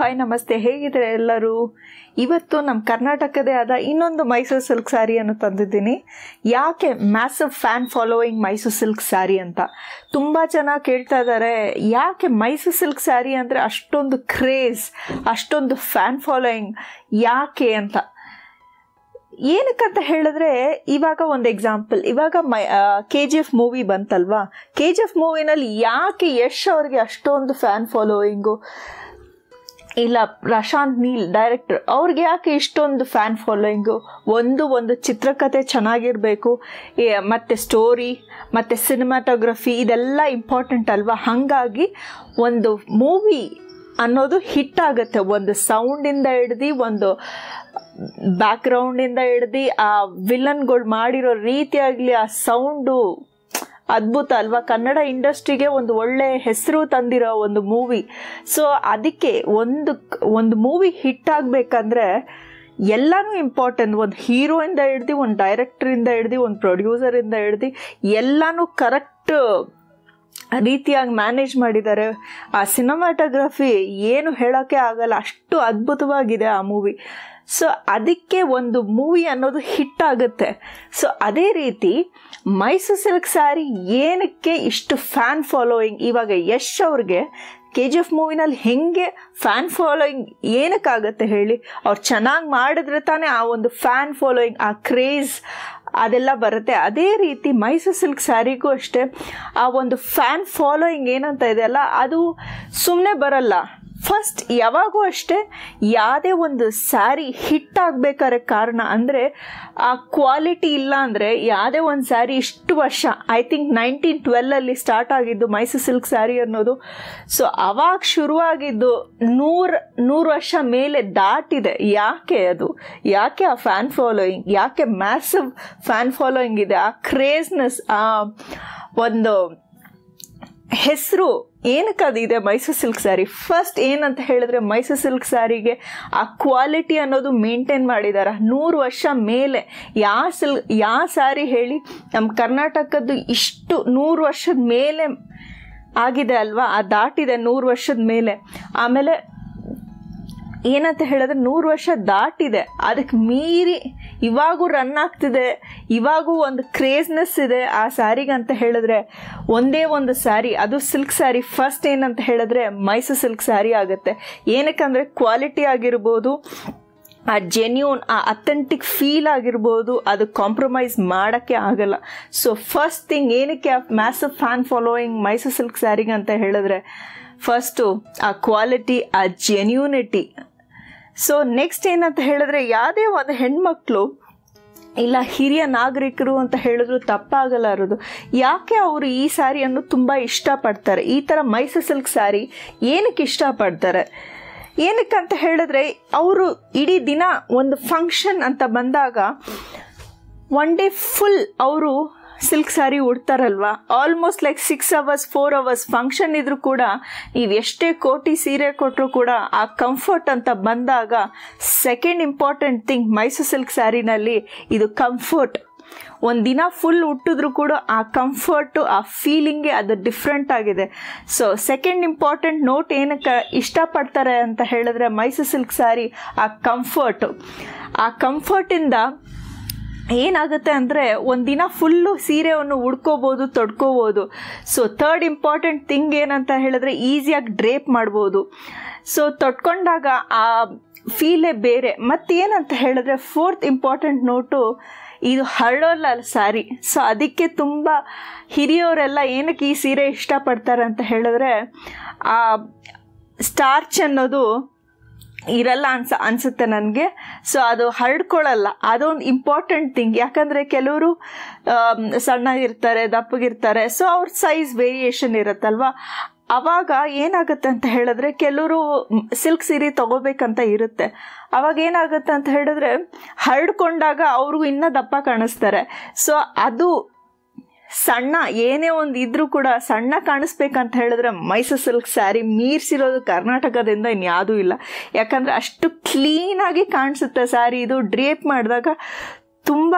hi ನಮಸ್ತೆ ಹೇಗಿದ್ದಾರೆ ಎಲ್ಲರೂ ಇವತ್ತು ನಮ್ಮ ಕರ್ನಾಟಕದೇ ಆದ ಇನ್ನೊಂದು ಮೈಸೂರು ಸಿಲ್ಕ್ ಸ್ಯಾರಿಯನ್ನು ತಂದಿದ್ದೀನಿ ಯಾಕೆ massive fan following Mysore silk sari ಅಂತ ತುಂಬ ಜನ ಕೇಳ್ತಾ ಇದ್ದಾರೆ ಯಾಕೆ ಮೈಸೂರು ಸಿಲ್ಕ್ ಸ್ಯಾರಿ ಅಂದರೆ ಅಷ್ಟೊಂದು ಕ್ರೇಜ್ ಅಷ್ಟೊಂದು ಫ್ಯಾನ್ ಫಾಲೋಯಿಂಗ್ ಯಾಕೆ ಅಂತ ಏನಕ್ಕಂತ ಹೇಳಿದ್ರೆ ಇವಾಗ ಒಂದು ಎಕ್ಸಾಂಪಲ್ ಇವಾಗ my K G F movie ಬಂತಲ್ವಾ ಕೆ ಜಿ ಎಫ್ ಮೂವಿನಲ್ಲಿ ಯಾಕೆ ಯಶ್ ಅವ್ರಿಗೆ ಅಷ್ಟೊಂದು ಫ್ಯಾನ್ ಫಾಲೋಯಿಂಗು ಇಲ್ಲ ಪ್ರಶಾಂತ್ ನೀಲ್ ಡೈರೆಕ್ಟರ್ ಅವ್ರಿಗೆ ಯಾಕೆ ಇಷ್ಟೊಂದು ಫ್ಯಾನ್ ಫಾಲೋಯಿಂಗು ಒಂದು ಒಂದು ಚಿತ್ರಕಥೆ ಚೆನ್ನಾಗಿರಬೇಕು ಮತ್ತು ಸ್ಟೋರಿ ಮತ್ತು ಸಿನಿಮಾಟೋಗ್ರಫಿ ಇದೆಲ್ಲ ಇಂಪಾರ್ಟೆಂಟ್ ಅಲ್ವಾ ಹಾಗಾಗಿ ಒಂದು ಮೂವಿ ಅನ್ನೋದು ಹಿಟ್ ಆಗುತ್ತೆ ಒಂದು ಸೌಂಡಿಂದ ಹಿಡ್ದು ಒಂದು ಬ್ಯಾಕ್ಗ್ರೌಂಡಿಂದ ಹಿಡ್ದು ಆ ವಿಲನ್ಗಳು ಮಾಡಿರೋ ರೀತಿಯಾಗಲಿ ಆ ಸೌಂಡು ಅದ್ಭುತ ಅಲ್ವಾ ಕನ್ನಡ ಇಂಡಸ್ಟ್ರಿಗೆ ಒಂದು ಒಳ್ಳೆ ಹೆಸರು ತಂದಿರೋ ಒಂದು ಮೂವಿ ಸೊ ಅದಕ್ಕೆ ಒಂದು ಒಂದು ಮೂವಿ ಹಿಟ್ ಆಗಬೇಕಂದ್ರೆ ಎಲ್ಲನೂ ಇಂಪಾರ್ಟೆಂಟ್ ಒಂದು ಹೀರೋಯಿಂದ ಹಿಡ್ದು ಒಂದು ಡೈರೆಕ್ಟ್ರಿಂದ ಹಿಡ್ದು ಒಂದು ಪ್ರೊಡ್ಯೂಸರಿಂದ ಹಿಡ್ದು ಎಲ್ಲನೂ ಕರೆಕ್ಟ್ ರೀತಿಯಾಗಿ ಮ್ಯಾನೇಜ್ ಮಾಡಿದ್ದಾರೆ ಆ ಸಿನಿಮಾಟೋಗ್ರಫಿ ಏನು ಹೇಳೋಕ್ಕೆ ಆಗಲ್ಲ ಅಷ್ಟು ಅದ್ಭುತವಾಗಿದೆ ಆ ಮೂವಿ ಸೊ ಅದಕ್ಕೆ ಒಂದು ಮೂವಿ ಅನ್ನೋದು ಹಿಟ್ ಆಗುತ್ತೆ ಸೊ ಅದೇ ರೀತಿ ಮೈಸೂರು ಸಿಲ್ಕ್ ಸ್ಯಾರಿ ಏನಕ್ಕೆ ಇಷ್ಟು ಫ್ಯಾನ್ ಫಾಲೋಯಿಂಗ್ ಇವಾಗ ಯಶ್ ಅವ್ರಿಗೆ ಕೆ ಜಿ ಎಫ್ ಮೂವಿನಲ್ಲಿ ಹೆಂಗೆ ಫ್ಯಾನ್ ಫಾಲೋಯಿಂಗ್ ಏನಕ್ಕಾಗತ್ತೆ ಹೇಳಿ ಅವ್ರು ಚೆನ್ನಾಗಿ ಮಾಡಿದ್ರೆ ತಾನೇ ಆ ಒಂದು ಫ್ಯಾನ್ ಫಾಲೋಯಿಂಗ್ ಆ ಕ್ರೇಜ್ ಅದೆಲ್ಲ ಬರುತ್ತೆ ಅದೇ ರೀತಿ ಮೈಸೂರು ಸಿಲ್ಕ್ ಸ್ಯಾರಿಗೂ ಅಷ್ಟೇ ಆ ಒಂದು ಫ್ಯಾನ್ ಫಾಲೋಯಿಂಗ್ ಏನಂತ ಇದೆಯಲ್ಲ ಅದು ಸುಮ್ಮನೆ ಬರಲ್ಲ ಫಸ್ಟ್ ಯಾವಾಗೂ ಅಷ್ಟೇ ಯಾವುದೇ ಒಂದು ಸ್ಯಾರಿ ಹಿಟ್ ಆಗಬೇಕಾದ್ರೆ ಕಾರಣ ಅಂದರೆ ಆ ಕ್ವಾಲಿಟಿ ಇಲ್ಲ ಅಂದರೆ ಯಾವುದೇ ಒಂದು ಸ್ಯಾರಿ ಇಷ್ಟು ವರ್ಷ ಐ ಥಿಂಕ್ ನೈನ್ಟೀನ್ ಟ್ವೆಲ್ಲಲ್ಲಿ ಸ್ಟಾರ್ಟ್ ಆಗಿದ್ದು ಮೈಸೂರು ಸಿಲ್ಕ್ ಸ್ಯಾರಿ ಅನ್ನೋದು ಸೊ ಅವಾಗ ಶುರುವಾಗಿದ್ದು ನೂರು ನೂರು ವರ್ಷ ಮೇಲೆ ದಾಟಿದೆ ಯಾಕೆ ಅದು ಯಾಕೆ ಆ ಫ್ಯಾನ್ ಫಾಲೋಯಿಂಗ್ ಯಾಕೆ ಮ್ಯಾಸಿವ್ ಫ್ಯಾನ್ ಫಾಲೋಯಿಂಗ್ ಇದೆ ಆ ಕ್ರೇಜ್ನೆಸ್ ಆ ಒಂದು ಹೆಸರು ಏನಕ್ಕೆ ಅದಿದೆ ಮೈಸೂರು ಸಿಲ್ಕ್ ಸ್ಯಾರಿ ಫಸ್ಟ್ ಏನಂತ ಹೇಳಿದ್ರೆ ಮೈಸೂರು ಸಿಲ್ಕ್ ಸ್ಯಾರಿಗೆ ಆ ಕ್ವಾಲಿಟಿ ಅನ್ನೋದು ಮೇಂಟೈನ್ ಮಾಡಿದ್ದಾರೆ ನೂರು ವರ್ಷ ಮೇಲೆ ಯಾವ ಸಿಲ್ ಯಾವ ಸ್ಯಾರಿ ಹೇಳಿ ನಮ್ಮ ಕರ್ನಾಟಕದ್ದು ಇಷ್ಟು ನೂರು ವರ್ಷದ ಮೇಲೆ ಆಗಿದೆ ಅಲ್ವಾ ಆ ದಾಟಿದೆ ನೂರು ವರ್ಷದ ಮೇಲೆ ಆಮೇಲೆ ಏನಂತ ಹೇಳಿದ್ರೆ ನೂರು ವರ್ಷ ದಾಟಿದೆ ಅದಕ್ಕೆ ಮೀರಿ ಇವಾಗೂ ರನ್ ಆಗ್ತಿದೆ ಇವಾಗೂ ಒಂದು ಕ್ರೇಜ್ನೆಸ್ ಇದೆ ಆ ಸ್ಯಾರಿಗೆ ಅಂತ ಹೇಳಿದ್ರೆ ಒಂದೇ ಒಂದು ಸ್ಯಾರಿ ಅದು ಸಿಲ್ಕ್ ಸ್ಯಾರಿ ಫಸ್ಟ್ ಏನಂತ ಹೇಳಿದ್ರೆ ಮೈಸೂರು ಸಿಲ್ಕ್ ಸ್ಯಾರಿ ಆಗುತ್ತೆ ಏನಕ್ಕಂದರೆ ಕ್ವಾಲಿಟಿ ಆಗಿರ್ಬೋದು ಆ ಜೆನ್ಯೂನ್ ಆ ಅಥೆಂಟಿಕ್ ಫೀಲ್ ಆಗಿರ್ಬೋದು ಅದು ಕಾಂಪ್ರಮೈಸ್ ಮಾಡೋಕ್ಕೆ ಆಗಲ್ಲ ಸೊ ಫಸ್ಟ್ ಥಿಂಗ್ ಏನಕ್ಕೆ massive fan following Mysore silk ಸ್ಯಾರಿಗೆ ಅಂತ ಹೇಳಿದ್ರೆ ಫಸ್ಟು ಆ ಕ್ವಾಲಿಟಿ ಆ ಜೆನ್ಯೂನಿಟಿ ಸೊ ನೆಕ್ಸ್ಟ್ ಏನಂತ ಹೇಳಿದ್ರೆ ಯಾವುದೇ ಒಂದು ಹೆಣ್ಮಕ್ಳು ಇಲ್ಲ ಹಿರಿಯ ನಾಗರಿಕರು ಅಂತ ಹೇಳಿದ್ರು ತಪ್ಪಾಗಲಾರದು ಯಾಕೆ ಅವರು ಈ ಸ್ಯಾರಿಯನ್ನು ತುಂಬ ಇಷ್ಟಪಡ್ತಾರೆ ಈ ಥರ ಮೈಸೂರು ಸಿಲ್ಕ್ ಸ್ಯಾರಿ ಏನಕ್ಕೆ ಇಷ್ಟಪಡ್ತಾರೆ ಏನಕ್ಕಂತ ಹೇಳಿದ್ರೆ ಅವರು ಇಡೀ ದಿನ ಒಂದು ಫಂಕ್ಷನ್ ಅಂತ ಬಂದಾಗ ಒನ್ ಡೇ ಫುಲ್ ಅವರು ಸಿಲ್ಕ್ ಸ್ಯಾರಿ ಉಡ್ತಾರಲ್ವ almost like six hours four hours function ಇದ್ರೂ ಕೂಡ ನೀವು ಎಷ್ಟೇ ಕೋಟಿ ಸೀರೆ ಕೊಟ್ಟರು ಕೂಡ ಆ ಕಂಫರ್ಟ್ ಅಂತ ಬಂದಾಗ second important thing Mysore silk ಸ್ಯಾರಿನಲ್ಲಿ ಇದು ಕಂಫರ್ಟ್ ಒಂದು ದಿನ ಫುಲ್ ಹುಟ್ಟಿದ್ರು ಕೂಡ ಆ ಕಂಫರ್ಟು ಆ ಫೀಲಿಂಗೇ ಅದು ಡಿಫ್ರೆಂಟ್ ಆಗಿದೆ ಸೊ ಸೆಕೆಂಡ್ ಇಂಪಾರ್ಟೆಂಟ್ ನೋಟ್ ಏನಕ್ಕೆ ಇಷ್ಟಪಡ್ತಾರೆ ಅಂತ ಹೇಳಿದ್ರೆ ಮೈಸೂರು ಸಿಲ್ಕ್ ಸ್ಯಾರಿ ಆ ಕಂಫರ್ಟು ಆ ಕಂಫರ್ಟಿಂದ ಏನಾಗುತ್ತೆ ಅಂದರೆ ಒಂದಿನ ಫುಲ್ಲು ಸೀರೆಯನ್ನು ಉಡ್ಕೋಬೋದು ತೊಡ್ಕೋಬೋದು ಸೊ ಥರ್ಡ್ ಇಂಪಾರ್ಟೆಂಟ್ ಥಿಂಗ್ ಏನಂತ ಹೇಳಿದ್ರೆ ಈಸಿಯಾಗಿ ಡ್ರೇಪ್ ಮಾಡ್ಬೋದು ಸೊ ತೊಟ್ಕೊಂಡಾಗ ಆ ಫೀಲೇ ಬೇರೆ ಮತ್ತೇನಂತ ಹೇಳಿದ್ರೆ ಫೋರ್ತ್ ಇಂಪಾರ್ಟೆಂಟ್ ನೋಟು ಇದು ಹರಡೋಲ್ಲ ಸ್ಯಾರಿ ಸೊ ಅದಕ್ಕೆ ತುಂಬ ಹಿರಿಯವರೆಲ್ಲ ಏನಕ್ಕೆ ಈ ಸೀರೆ ಇಷ್ಟಪಡ್ತಾರೆ ಅಂತ ಹೇಳಿದ್ರೆ ಆ ಸ್ಟಾರ್ಚ್ ಅನ್ನೋದು ಇರಲ್ಲ ಅನ್ಸ ಅನಿಸುತ್ತೆ ನನಗೆ ಸೊ ಅದು ಹರಡ್ಕೊಳ್ಳಲ್ಲ ಅದೊಂದು ಇಂಪಾರ್ಟೆಂಟ್ ಥಿಂಗ್ ಯಾಕಂದರೆ ಕೆಲವರು ಸಣ್ಣಗಿರ್ತಾರೆ ದಪ್ಪಗಿರ್ತಾರೆ ಸೊ ಅವ್ರ ಸೈಜ್ ವೇರಿಯೇಷನ್ ಇರುತ್ತಲ್ವ ಅವಾಗ ಏನಾಗುತ್ತೆ ಅಂತ ಹೇಳಿದ್ರೆ ಕೆಲವರು ಸಿಲ್ಕ್ ಸೀರೆ ತಗೋಬೇಕಂತ ಇರುತ್ತೆ ಅವಾಗ ಏನಾಗುತ್ತೆ ಅಂತ ಹೇಳಿದ್ರೆ ಹರಡ್ಕೊಂಡಾಗ ಅವ್ರಿಗೂ ಇನ್ನೂ ದಪ್ಪ ಕಾಣಿಸ್ತಾರೆ ಸೊ ಅದು ಸಣ್ಣ ಏನೇ ಒಂದು ಇದ್ರೂ ಕೂಡ ಸಣ್ಣ ಕಾಣಿಸ್ಬೇಕಂತ ಹೇಳಿದ್ರೆ ಮೈಸೂರು ಸಿಲ್ಕ್ ಸ್ಯಾರಿ ಮೀರ್ಸಿರೋದು ಕರ್ನಾಟಕದಿಂದ ಇನ್ಯಾವುದೂ ಇಲ್ಲ ಯಾಕಂದರೆ ಅಷ್ಟು ಕ್ಲೀನಾಗಿ ಕಾಣಿಸುತ್ತೆ ಸ್ಯಾರಿ ಇದು ಡ್ರೇಪ್ ಮಾಡಿದಾಗ ತುಂಬ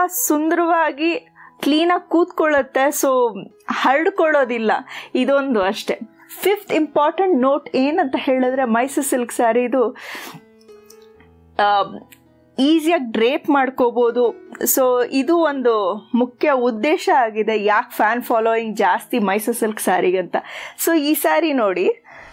ಸುಂದರವಾಗಿ ಕ್ಲೀನಾಗಿ ಕೂತ್ಕೊಳ್ಳುತ್ತೆ ಸೊ ಹರಡ್ಕೊಳ್ಳೋದಿಲ್ಲ ಇದೊಂದು ಅಷ್ಟೆ ಫಿಫ್ತ್ ಇಂಪಾರ್ಟೆಂಟ್ ನೋಟ್ ಏನಂತ ಹೇಳಿದ್ರೆ ಮೈಸೂರು ಸಿಲ್ಕ್ ಸ್ಯಾರಿದು ಈಸಿಯಾಗಿ ಡ್ರೇಪ್ ಮಾಡ್ಕೋಬೋದು ಸೊ ಇದು ಒಂದು ಮುಖ್ಯ ಉದ್ದೇಶ ಆಗಿದೆ ಯಾಕೆ ಫ್ಯಾನ್ ಫಾಲೋಯಿಂಗ್ ಜಾಸ್ತಿ ಮೈಸೂರು ಸಿಲ್ಕ್ ಸ್ಯಾರಿಗಂತ ಸೊ ಈ ಸ್ಯಾರಿ ನೋಡಿ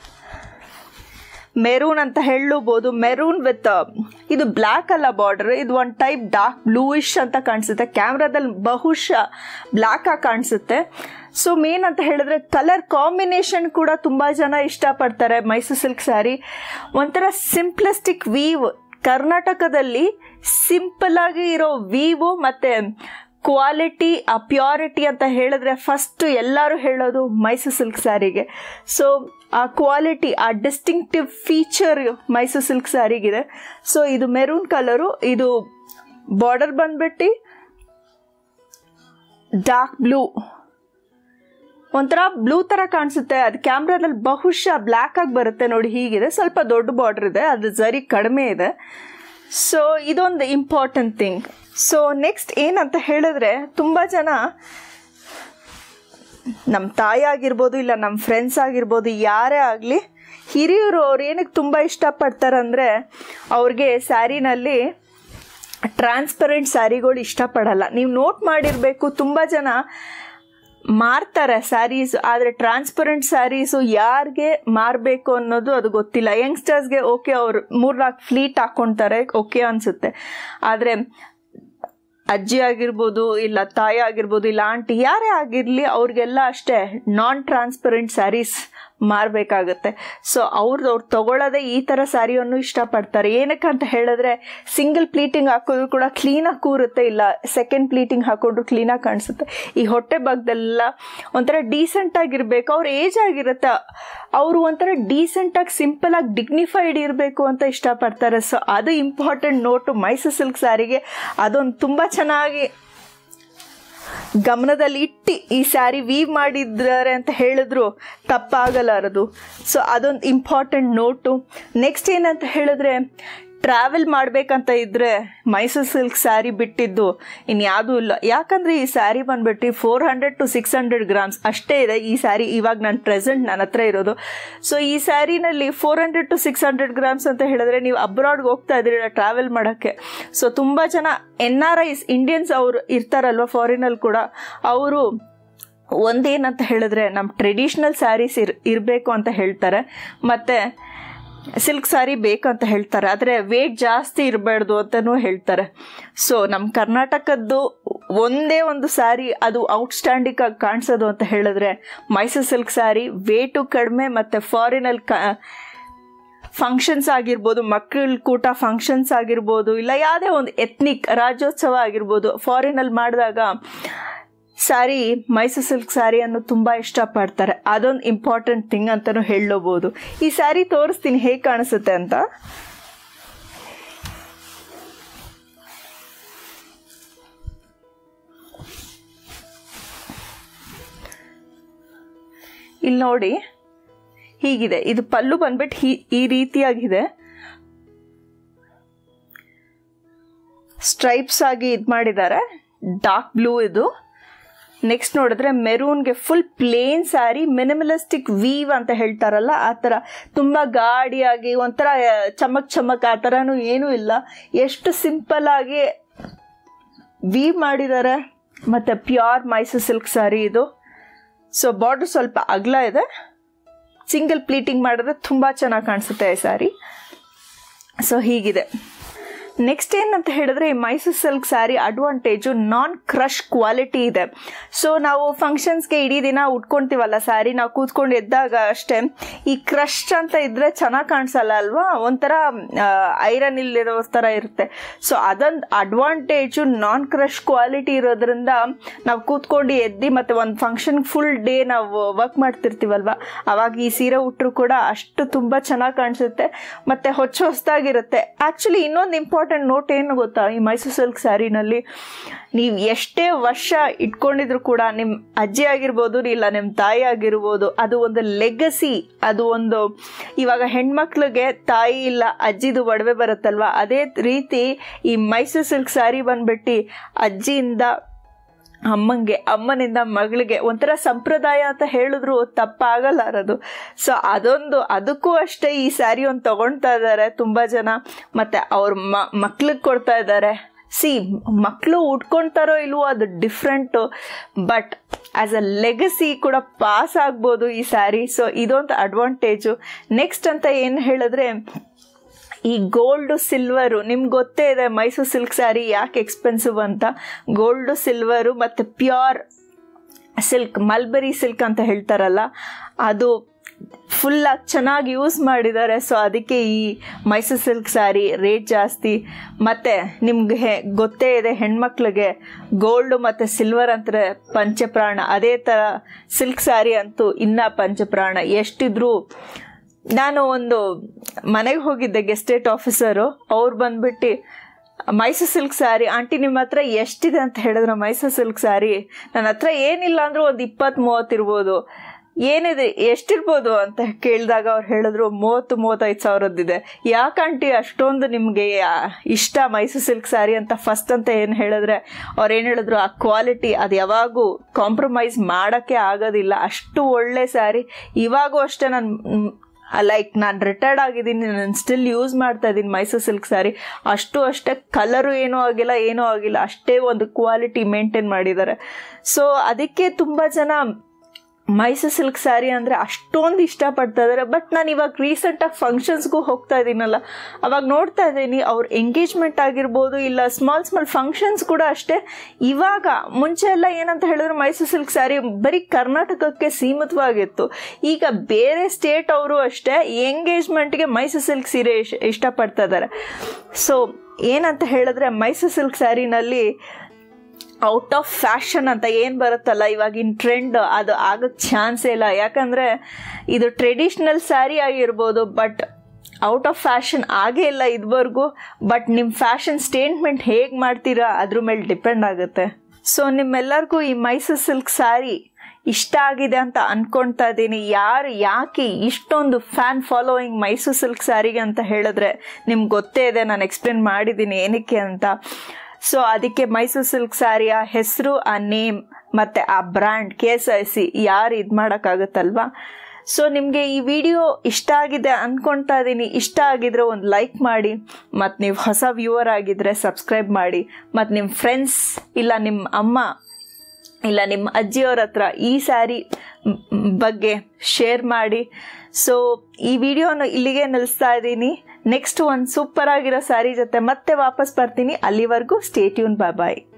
ಮೆರೂನ್ ಅಂತ ಹೇಳಬಹುದು ಮೆರೂನ್ ವಿತ್ ಇದು ಬ್ಲ್ಯಾಕ್ ಅಲ್ಲ ಬಾರ್ಡರ್ ಇದು ಒಂದು ಟೈಪ್ ಡಾರ್ಕ್ ಬ್ಲೂಯಿಶ್ ಅಂತ ಕಾಣಿಸುತ್ತೆ ಕ್ಯಾಮ್ರಾದಲ್ಲಿ ಬಹುಶಃ ಬ್ಲ್ಯಾಕ್ ಆಗಿ ಕಾಣಿಸುತ್ತೆ ಸೊ ಮೇನ್ ಅಂತ ಹೇಳಿದ್ರೆ ಕಲರ್ ಕಾಂಬಿನೇಷನ್ ಕೂಡ ತುಂಬ ಜನ ಇಷ್ಟಪಡ್ತಾರೆ ಮೈಸೂರು ಸಿಲ್ಕ್ ಸ್ಯಾರಿ ಒಂಥರ ಸಿಂಪ್ಲಿಸ್ಟಿಕ್ ವೀವ್ ಕರ್ನಾಟಕದಲ್ಲಿ ಸಿಂಪಲ್ ಆಗಿ ಇರೋ ವೀವು ಮತ್ತು ಕ್ವಾಲಿಟಿ ಆ ಪ್ಯೂರಿಟಿ ಅಂತ ಹೇಳಿದ್ರೆ ಫಸ್ಟ್ ಎಲ್ಲರೂ ಹೇಳೋದು ಮೈಸೂರು ಸಿಲ್ಕ್ ಸ್ಯಾರಿಗೆ ಸೊ ಆ ಕ್ವಾಲಿಟಿ ಆ ಡಿಸ್ಟಿಂಕ್ಟಿವ್ ಫೀಚರ್ ಮೈಸೂರು ಸಿಲ್ಕ್ ಸ್ಯಾರಿಗಿದೆ ಸೊ ಇದು ಮೆರೂನ್ ಕಲರು ಇದು ಬಾರ್ಡರ್ ಬಂದ್ಬಿಟ್ಟು ಡಾರ್ಕ್ ಬ್ಲೂ ಒಂಥರ ಬ್ಲೂ ಥರ ಕಾಣಿಸುತ್ತೆ ಅದು ಕ್ಯಾಮ್ರಾದಲ್ಲಿ ಬಹುಶಃ ಬ್ಲ್ಯಾಕ್ ಆಗಿ ಬರುತ್ತೆ ನೋಡಿ ಹೀಗಿದೆ ಸ್ವಲ್ಪ ದೊಡ್ಡ ಬಾರ್ಡರ್ ಇದೆ ಅದು ಜರಿ ಕಡಿಮೆ ಇದೆ ಸೊ ಇದೊಂದು ಇಂಪಾರ್ಟೆಂಟ್ ಥಿಂಗ್ ಸೊ ನೆಕ್ಸ್ಟ್ ಏನಂತ ಹೇಳಿದ್ರೆ ತುಂಬ ಜನ ನಮ್ಮ ತಾಯಿ ಆಗಿರ್ಬೋದು ಇಲ್ಲ ನಮ್ಮ ಫ್ರೆಂಡ್ಸ್ ಆಗಿರ್ಬೋದು ಯಾರೇ ಆಗಲಿ ಹಿರಿಯರು ಅವ್ರು ಏನಕ್ಕೆ ತುಂಬ ಇಷ್ಟಪಡ್ತಾರಂದರೆ ಅವ್ರಿಗೆ ಸ್ಯಾರಿನಲ್ಲಿ ಟ್ರಾನ್ಸ್ಪರೆಂಟ್ ಸ್ಯಾರಿಗಳು ಇಷ್ಟಪಡಲ್ಲ ನೀವು ನೋಟ್ ಮಾಡಿರಬೇಕು ತುಂಬ ಜನ ಮಾರ್ತಾರೆ ಸ್ಯಾರೀಸ್ ಆದರೆ ಟ್ರಾನ್ಸ್ಪರೆಂಟ್ ಸ್ಯಾರೀಸು ಯಾರಿಗೆ ಮಾರಬೇಕು ಅನ್ನೋದು ಅದು ಗೊತ್ತಿಲ್ಲ ಯಂಗ್ಸ್ಟರ್ಸ್ಗೆ ಓಕೆ ಅವರು ಮೂರ್ನಾಲ್ಕು ಫ್ಲೀಟ್ ಹಾಕ್ಕೊಳ್ತಾರೆ ಓಕೆ ಅನಿಸುತ್ತೆ ಆದರೆ ಅಜ್ಜಿ ಆಗಿರ್ಬೋದು ಇಲ್ಲ ತಾಯಿ ಆಗಿರ್ಬೋದು ಇಲ್ಲ ಆಂಟಿ ಯಾರೇ ಆಗಿರಲಿ ಅವ್ರಿಗೆಲ್ಲ ಅಷ್ಟೇ ನಾನ್ ಟ್ರಾನ್ಸ್ಪರೆಂಟ್ ಸ್ಯಾರೀಸ್ ಮಾರಬೇಕಾಗುತ್ತೆ ಸೊ ಅವ್ರದ್ದು ಅವ್ರು ತಗೊಳ್ಳೋದೇ ಈ ಥರ ಸ್ಯಾರಿಯನ್ನು ಇಷ್ಟಪಡ್ತಾರೆ ಏನಕ್ಕೆ ಅಂತ ಹೇಳಿದ್ರೆ ಸಿಂಗಲ್ ಪ್ಲೀಟಿಂಗ್ ಹಾಕೋದು ಕೂಡ ಕ್ಲೀನಾಗಿ ಕೂರುತ್ತೆ ಇಲ್ಲ ಸೆಕೆಂಡ್ ಪ್ಲೀಟಿಂಗ್ ಹಾಕೊಂಡ್ರು ಕ್ಲೀನಾಗಿ ಕಾಣಿಸುತ್ತೆ ಈ ಹೊಟ್ಟೆ ಭಾಗದೆಲ್ಲ ಒಂಥರ ಡೀಸೆಂಟಾಗಿರ್ಬೇಕು ಅವ್ರ ಏಜ್ ಆಗಿರುತ್ತೆ ಅವರು ಒಂಥರ ಡೀಸೆಂಟಾಗಿ ಸಿಂಪಲಾಗಿ ಡಿಗ್ನಿಫೈಡ್ ಇರಬೇಕು ಅಂತ ಇಷ್ಟಪಡ್ತಾರೆ ಸೊ ಅದು ಇಂಪಾರ್ಟೆಂಟ್ ನೋಟು ಮೈಸೂರು ಸಿಲ್ಕ್ ಸ್ಯಾರಿಗೆ ಅದೊಂದು ತುಂಬ ಚೆನ್ನಾಗಿ ಗಮನದಲ್ಲಿ ಇಟ್ಟು ಈ ಸ್ಯಾರಿ ವೀವ್ ಮಾಡಿದ್ದಾರೆ ಅಂತ ಹೇಳಿದ್ರು ತಪ್ಪಾಗಲಾರದು ಸೊ ಅದೊಂದು ಇಂಪಾರ್ಟೆಂಟ್ ನೋಟು ನೆಕ್ಸ್ಟ್ ಏನಂತ ಹೇಳಿದ್ರೆ ಟ್ರಾವೆಲ್ ಮಾಡಬೇಕಂತ ಇದ್ದರೆ ಮೈಸೂರು ಸಿಲ್ಕ್ ಸ್ಯಾರಿ ಬಿಟ್ಟಿದ್ದು ಇನ್ಯಾವುದೂ ಇಲ್ಲ ಯಾಕಂದರೆ ಈ ಸ್ಯಾರಿ ಬಂದ್ಬಿಟ್ಟು four hundred to six hundred grams ಅಷ್ಟೇ ಇದೆ ಈ ಸ್ಯಾರಿ ಇವಾಗ ನಾನು ಪ್ರೆಸೆಂಟ್ ನನ್ನ ಹತ್ರ ಇರೋದು ಸೊ ಈ ಸ್ಯಾರಿನಲ್ಲಿ four hundred to six hundred grams ಅಂತ ಹೇಳಿದ್ರೆ ನೀವು ಅಬ್ರಾಡ್ಗೆ ಹೋಗ್ತಾ ಇದ್ದೀರ ಟ್ರಾವೆಲ್ ಮಾಡೋಕ್ಕೆ ಸೊ ತುಂಬ ಜನ ಎನ್ ಆರ್ ಐಸ್ ಇಂಡಿಯನ್ಸ್ ಅವರು ಇರ್ತಾರಲ್ವ ಫಾರಿನಲ್ಲಿ ಕೂಡ ಅವರು ಒಂದೇನಂತ ಹೇಳಿದ್ರೆ ನಮ್ಮ ಟ್ರೆಡಿಷ್ನಲ್ ಸ್ಯಾರೀಸ್ ಇರ್ ಇರಬೇಕು ಅಂತ ಹೇಳ್ತಾರೆ ಮತ್ತು ಸಿಲ್ಕ್ ಸ್ಯಾರಿ ಬೇಕಂತ ಹೇಳ್ತಾರೆ ಆದರೆ ವೇಟ್ ಜಾಸ್ತಿ ಇರಬಾರ್ದು ಅಂತಲೂ ಹೇಳ್ತಾರೆ ಸೊ ನಮ್ಮ ಕರ್ನಾಟಕದ್ದು ಒಂದೇ ಒಂದು ಸ್ಯಾರಿ ಅದು ಔಟ್ಸ್ಟ್ಯಾಂಡಿಂಗ್ ಆಗಿ ಕಾಣಿಸೋದು ಅಂತ ಹೇಳಿದ್ರೆ ಮೈಸೂರು ಸಿಲ್ಕ್ ಸ್ಯಾರಿ ವೇಟು ಕಡಿಮೆ ಮತ್ತು ಫಾರಿನಲ್ಲಿ ಕ ಫಂಕ್ಷನ್ಸ್ ಆಗಿರ್ಬೋದು ಮಕ್ಕಳ ಕೂಟ ಫಂಕ್ಷನ್ಸ್ ಆಗಿರ್ಬೋದು ಇಲ್ಲ ಯಾವುದೇ ಒಂದು ಎತ್ನಿಕ್ ರಾಜ್ಯೋತ್ಸವ ಆಗಿರ್ಬೋದು ಫಾರಿನಲ್ಲಿ ಮಾಡಿದಾಗ ಸ್ಯಾರಿ ಮೈಸೂರು ಸಿಲ್ಕ್ ಸ್ಯಾರಿಯನ್ನು ತುಂಬ ಇಷ್ಟಪಡ್ತಾರೆ ಅದೊಂದು ಇಂಪಾರ್ಟೆಂಟ್ ಥಿಂಗ್ ಅಂತಲೂ ಹೇಳಬಹುದು ಈ ಸ್ಯಾರಿ ತೋರಿಸ್ತೀನಿ ಹೇಗೆ ಕಾಣಿಸುತ್ತೆ ಅಂತ ಇಲ್ಲಿ ನೋಡಿ ಹೀಗಿದೆ ಇದು ಪಲ್ಲು ಬಂದ್ಬಿಟ್ಟು ಹೀ ಈ ರೀತಿಯಾಗಿದೆ ಸ್ಟ್ರೈಪ್ಸ್ ಆಗಿ ಇದು ಮಾಡಿದ್ದಾರೆ ಡಾರ್ಕ್ ಬ್ಲೂ ಇದು ನೆಕ್ಸ್ಟ್ ನೋಡಿದ್ರೆ ಮೆರೂನ್ಗೆ full plain sari minimalistic weave ಅಂತ ಹೇಳ್ತಾರಲ್ಲ ಆ ಥರ ತುಂಬ ಗಾಡಿಯಾಗಿ ಒಂಥರ ಚಮಕ್ ಚಮಕ್ ಆ ಥರನೂ ಏನೂ ಇಲ್ಲ ಎಷ್ಟು ಸಿಂಪಲ್ ಆಗಿ ವೀವ್ ಮಾಡಿದ್ದಾರೆ ಮತ್ತು ಪ್ಯೂರ್ ಮೈಸೂರು ಸಿಲ್ಕ್ ಸ್ಯಾರಿ ಇದು ಸೊ ಬಾರ್ಡ್ರ್ ಸ್ವಲ್ಪ ಅಗಲ ಇದೆ ಸಿಂಗಲ್ ಪ್ಲೀಟಿಂಗ್ ಮಾಡಿದ್ರೆ ತುಂಬ ಚೆನ್ನಾಗಿ ಕಾಣಿಸುತ್ತೆ ಈ ಸ್ಯಾರಿ ಸೊ ಹೀಗಿದೆ ನೆಕ್ಸ್ಟ್ ಏನಂತ ಹೇಳಿದ್ರೆ ಈ Mysore silk sari advantage non crush quality ಇದೆ ಸೊ ನಾವು ಫಂಕ್ಷನ್ಸ್ಗೆ ಇಡೀ ದಿನ ಉಟ್ಕೊತೀವಲ್ಲ ಸ್ಯಾರಿ ನಾವು ಕೂತ್ಕೊಂಡು ಎದ್ದಾಗ ಅಷ್ಟೇ ಈ ಕ್ರಶ್ ಅಂತ ಇದ್ರೆ ಚೆನ್ನಾಗಿ ಕಾಣಿಸಲ್ಲ ಅಲ್ವಾ ಒಂಥರ ಐರನ್ ಇಲ್ಲಿರೋ ಥರ ಇರುತ್ತೆ ಸೊ ಅದೊಂದು ಅಡ್ವಾಂಟೇಜು ನಾನ್ ಕ್ರಶ್ ಕ್ವಾಲಿಟಿ ಇರೋದ್ರಿಂದ ನಾವು ಕೂತ್ಕೊಂಡು ಎದ್ದು ಮತ್ತು ಒಂದು ಫಂಕ್ಷನ್ ಫುಲ್ ಡೇ ನಾವು ವರ್ಕ್ ಮಾಡ್ತಿರ್ತೀವಲ್ವ ಅವಾಗ ಈ ಸೀರೆ ಉಟ್ಟರು ಕೂಡ ಅಷ್ಟು ತುಂಬ ಚೆನ್ನಾಗಿ ಕಾಣಿಸುತ್ತೆ ಮತ್ತು ಹೊಚ್ಚ ಹೊಸದಾಗಿರುತ್ತೆ ಆ್ಯಕ್ಚುಲಿ ಇನ್ನೊಂದು ಇಂಪಾರ್ಟೆಂಟ್ ನೋಟ್ ಏನು ಗೊತ್ತಾ ಈ ಮೈಸೂರು ಸಿಲ್ಕ್ ಸ್ಯಾರಿನಲ್ಲಿ ನೀವು ಎಷ್ಟೇ ವರ್ಷ ಇಟ್ಕೊಂಡಿದ್ರು ಕೂಡ ನಿಮ್ಮ ಅಜ್ಜಿ ಆಗಿರ್ಬೋದು ಇಲ್ಲ ನಿಮ್ಮ ತಾಯಿ ಆಗಿರ್ಬೋದು ಅದು ಒಂದು ಲೆಗಸಿ ಅದು ಒಂದು ಇವಾಗ ಹೆಣ್ಮಕ್ಳಿಗೆ ತಾಯಿ ಇಲ್ಲ ಅಜ್ಜಿದು ಒಡವೆ ಬರುತ್ತಲ್ವ ಅದೇ ರೀತಿ ಈ ಮೈಸೂರು ಸಿಲ್ಕ್ ಸ್ಯಾರಿ ಬಂದ್ಬಿಟ್ಟು ಅಜ್ಜಿಯಿಂದ ಅಮ್ಮಂಗೆ ಅಮ್ಮನಿಂದ ಮಗಳಿಗೆ ಒಂಥರ ಸಂಪ್ರದಾಯ ಅಂತ ಹೇಳಿದ್ರು ತಪ್ಪಾಗಲಾರದು ಸೊ ಅದೊಂದು ಅದಕ್ಕೂ ಅಷ್ಟೇ ಈ ಸ್ಯಾರಿ ಒಂದು ತಗೊಳ್ತಾ ಇದ್ದಾರೆ ತುಂಬ ಜನ ಮತ್ತು ಅವ್ರ ಮಕ್ಳಿಗೆ ಕೊಡ್ತಾ ಇದ್ದಾರೆ ಸಿ ಮಕ್ಕಳು ಉಟ್ಕೊಳ್ತಾರೋ ಇಲ್ವೋ ಅದು different but as a legacy ಕೂಡ ಪಾಸ್ ಆಗ್ಬೋದು ಈ ಸ್ಯಾರಿ ಸೊ ಇದೊಂದು ಅಡ್ವಾಂಟೇಜು ನೆಕ್ಸ್ಟ್ ಅಂತ ಏನು ಹೇಳಿದ್ರೆ ಈ ಗೋಲ್ಡು ಸಿಲ್ವರು ನಿಮ್ಗೆ ಗೊತ್ತೇ ಇದೆ ಮೈಸೂರು ಸಿಲ್ಕ್ ಸ್ಯಾರಿ ಯಾಕೆ ಎಕ್ಸ್ಪೆನ್ಸಿವ್ ಅಂತ ಗೋಲ್ಡು ಸಿಲ್ವರು ಮತ್ತು ಪ್ಯೂರ್ ಸಿಲ್ಕ್ ಮಲ್ಬರಿ ಸಿಲ್ಕ್ ಅಂತ ಹೇಳ್ತಾರಲ್ಲ ಅದು ಫುಲ್ಲಾಗಿ ಚೆನ್ನಾಗಿ ಯೂಸ್ ಮಾಡಿದ್ದಾರೆ ಸೊ ಅದಕ್ಕೆ ಈ ಮೈಸೂರು ಸಿಲ್ಕ್ ಸ್ಯಾರಿ ರೇಟ್ ಜಾಸ್ತಿ ಮತ್ತು ನಿಮ್ಗೆ ಗೊತ್ತೇ ಇದೆ ಹೆಣ್ಮಕ್ಳಿಗೆ ಗೋಲ್ಡು ಮತ್ತು ಸಿಲ್ವರ್ ಅಂದರೆ ಪಂಚಪ್ರಾಣ ಅದೇ ಥರ ಸಿಲ್ಕ್ ಸ್ಯಾರಿ ಅಂತೂ ಇನ್ನೂ ಪಂಚಪ್ರಾಣ ಎಷ್ಟಿದ್ರೂ ನಾನು ಒಂದು ಮನೆಗೆ ಹೋಗಿದ್ದೆ ಗೆಸ್ಟೇಟ್ ಆಫೀಸರು ಅವ್ರು ಬಂದ್ಬಿಟ್ಟು ಮೈಸೂರು ಸಿಲ್ಕ್ ಸ್ಯಾರಿ ಆಂಟಿ ನಿಮ್ಮ ಹತ್ರ ಎಷ್ಟಿದೆ ಅಂತ ಹೇಳಿದ್ರು ಮೈಸೂರು ಸಿಲ್ಕ್ ಸ್ಯಾರಿ ನನ್ನ ಹತ್ರ ಏನಿಲ್ಲ ಅಂದರೂ ಒಂದು ಇಪ್ಪತ್ತು ಮೂವತ್ತು ಇರ್ಬೋದು ಏನಿದೆ ಎಷ್ಟಿರ್ಬೋದು ಅಂತ ಕೇಳಿದಾಗ ಅವ್ರು ಹೇಳಿದ್ರು ಮೂವತ್ತು ಮೂವತ್ತೈದು ಸಾವಿರದ್ದಿದೆ ಯಾಕಂಟಿ ಅಷ್ಟೊಂದು ನಿಮಗೆ ಇಷ್ಟ ಮೈಸೂರು ಸಿಲ್ಕ್ ಸ್ಯಾರಿ ಅಂತ ಫಸ್ಟ್ ಅಂತ ಏನು ಹೇಳಿದ್ರೆ ಅವ್ರು ಏನು ಹೇಳಿದ್ರು ಆ ಕ್ವಾಲಿಟಿ ಅದು ಯಾವಾಗೂ ಕಾಂಪ್ರಮೈಸ್ ಮಾಡೋಕ್ಕೆ ಆಗೋದಿಲ್ಲ ಅಷ್ಟು ಒಳ್ಳೆ ಸ್ಯಾರಿ ಇವಾಗೂ ಅಷ್ಟೇ ನಾನು ಲೈಕ್ ನಾನು ರಿಟೈರ್ಡ್ ಆಗಿದ್ದೀನಿ ನಾನು ಸ್ಟಿಲ್ ಯೂಸ್ ಮಾಡ್ತಾ ಇದ್ದೀನಿ ಮೈಸೂರು ಸಿಲ್ಕ್ ಸ್ಯಾರಿ ಅಷ್ಟು ಅಷ್ಟೇ ಕಲರು ಏನೂ ಆಗಿಲ್ಲ ಏನೂ ಆಗಿಲ್ಲ ಅಷ್ಟೇ ಒಂದು ಕ್ವಾಲಿಟಿ ಮೇಂಟೈನ್ ಮಾಡಿದ್ದಾರೆ ಸೊ ಅದಕ್ಕೆ ತುಂಬ ಜನ ಮೈಸೂರು ಸಿಲ್ಕ್ ಸ್ಯಾರಿ ಅಂದರೆ ಅಷ್ಟೊಂದು ಇಷ್ಟಪಡ್ತಾ ಇದ್ದಾರೆ ಬಟ್ ನಾನು ಇವಾಗ ರೀಸೆಂಟಾಗಿ ಫಂಕ್ಷನ್ಸ್ಗೂ ಹೋಗ್ತಾ ಇದ್ದೀನಲ್ಲ ಅವಾಗ ನೋಡ್ತಾ ಇದ್ದೀನಿ ಅವ್ರ ಎಂಗೇಜ್ಮೆಂಟ್ ಆಗಿರ್ಬೋದು ಇಲ್ಲ ಸ್ಮಾಲ್ ಸ್ಮಾಲ್ ಫಂಕ್ಷನ್ಸ್ ಕೂಡ ಅಷ್ಟೇ ಇವಾಗ ಮುಂಚೆ ಎಲ್ಲ ಏನಂತ ಹೇಳಿದ್ರೆ ಮೈಸೂರು ಸಿಲ್ಕ್ ಸ್ಯಾರಿ ಬರೀ ಕರ್ನಾಟಕಕ್ಕೆ ಸೀಮಿತವಾಗಿತ್ತು ಈಗ ಬೇರೆ ಸ್ಟೇಟ್ ಅವರು ಅಷ್ಟೇ ಎಂಗೇಜ್ಮೆಂಟ್ಗೆ ಮೈಸೂರು ಸಿಲ್ಕ್ ಸೀರೆ ಇಷ್ಟ ಇಷ್ಟಪಡ್ತಾ ಇದ್ದಾರೆ ಸೊ ಏನಂತ ಹೇಳಿದ್ರೆ ಮೈಸೂರು ಸಿಲ್ಕ್ ಸ್ಯಾರಿನಲ್ಲಿ ಔಟ್ ಆಫ್ ಫ್ಯಾಷನ್ ಅಂತ ಏನು ಬರುತ್ತಲ್ಲ ಇವಾಗಿನ ಟ್ರೆಂಡ್ ಅದು ಆಗೋಕ್ಕೆ ಚಾನ್ಸೇ ಇಲ್ಲ ಯಾಕಂದರೆ ಇದು ಟ್ರೆಡಿಷ್ನಲ್ ಸ್ಯಾರಿ ಆಗಿರ್ಬೋದು ಬಟ್ ಔಟ್ ಆಫ್ ಫ್ಯಾಷನ್ ಆಗೇ ಇಲ್ಲ ಇದುವರೆಗೂ ಬಟ್ ನಿಮ್ಮ ಫ್ಯಾಷನ್ ಸ್ಟೇಟ್ಮೆಂಟ್ ಹೇಗೆ ಮಾಡ್ತೀರಾ ಅದ್ರ ಮೇಲೆ ಡಿಪೆಂಡ್ ಆಗುತ್ತೆ ಸೊ ನಿಮ್ಮೆಲ್ಲರಿಗೂ ಈ ಮೈಸೂರು ಸಿಲ್ಕ್ ಸ್ಯಾರಿ ಇಷ್ಟ ಆಗಿದೆ ಅಂತ ಅನ್ಕೊಳ್ತಾ ಇದ್ದೀನಿ ಯಾರು ಯಾಕೆ ಇಷ್ಟೊಂದು ಫ್ಯಾನ್ ಫಾಲೋಯಿಂಗ್ ಮೈಸೂರು ಸಿಲ್ಕ್ ಸ್ಯಾರಿಗೆ ಅಂತ ಹೇಳಿದ್ರೆ ನಿಮ್ಗೆ ಗೊತ್ತೇ ಇದೆ ನಾನು ಎಕ್ಸ್ಪ್ಲೇನ್ ಮಾಡಿದ್ದೀನಿ ಏನಕ್ಕೆ ಅಂತ ಸೊ ಅದಕ್ಕೆ ಮೈಸೂರು ಸಿಲ್ಕ್ ಸ್ಯಾರಿಯ ಹೆಸರು ಆ ನೇಮ್ ಮತ್ತು ಆ brand K S I C ಯಾರು ಇದು ಮಾಡೋಕ್ಕಾಗುತ್ತಲ್ವಾ ಸೊ ನಿಮಗೆ ಈ ವಿಡಿಯೋ ಇಷ್ಟ ಆಗಿದೆ ಅಂದ್ಕೊಳ್ತಾ ಇದ್ದೀನಿ ಇಷ್ಟ ಆಗಿದ್ರೆ ಒಂದು ಲೈಕ್ ಮಾಡಿ ಮತ್ತು ನೀವು ಹೊಸ ವ್ಯೂವರ್ ಆಗಿದ್ದರೆ ಸಬ್ಸ್ಕ್ರೈಬ್ ಮಾಡಿ ಮತ್ತು ನಿಮ್ಮ ಫ್ರೆಂಡ್ಸ್ ಇಲ್ಲ ನಿಮ್ಮ ಅಮ್ಮ ಇಲ್ಲ ನಿಮ್ಮ ಅಜ್ಜಿಯವ್ರ ಹತ್ರ ಈ ಸ್ಯಾರಿ ಬಗ್ಗೆ ಶೇರ್ ಮಾಡಿ ಸೊ ಈ ವಿಡಿಯೋನ ಇಲ್ಲಿಗೆ ನಿಲ್ಲಿಸ್ತಾ ಇದ್ದೀನಿ ನೆಕ್ಸ್ಟ್ ಒಂದು ಸೂಪರ್ ಆಗಿರೋ ಸ್ಯಾರಿ ಜೊತೆ ಮತ್ತೆ ವಾಪಸ್ ಬರ್ತೀನಿ ಅಲ್ಲಿವರೆಗೂ ಸ್ಟೇಟ್ಯೂನ್ ಬಾಯ್ ಬಾಯ್